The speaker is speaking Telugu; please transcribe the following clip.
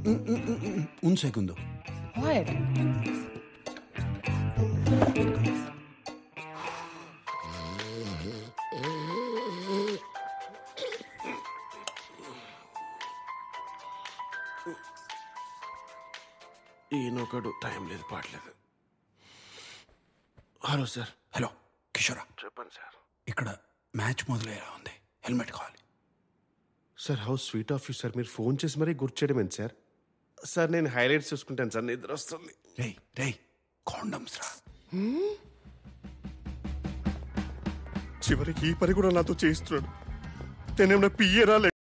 Un segundo. What? ఈయనొకడు టైం లేదు పాడలేదు హలో సార్ హలో కిషోరా చెప్పండి సార్ ఇక్కడ మ్యాచ్ మొదలయ్యేలా ఉంది హెల్మెట్ కావాలి sir how sweet of you sir మీరు ఫోన్ చేసి మరీ గుర్తు చేయడం ఏంటి సార్ సార్ నేను హైలైట్స్ చూసుకుంటాను సార్ నిద్ర వస్తుంది రేయ్ రేయ్ కాండమ్స్ రా చివరికి ఈ పని కూడా నాతో చేయిస్తున్నాడు తనేమన్నా పియ్యరా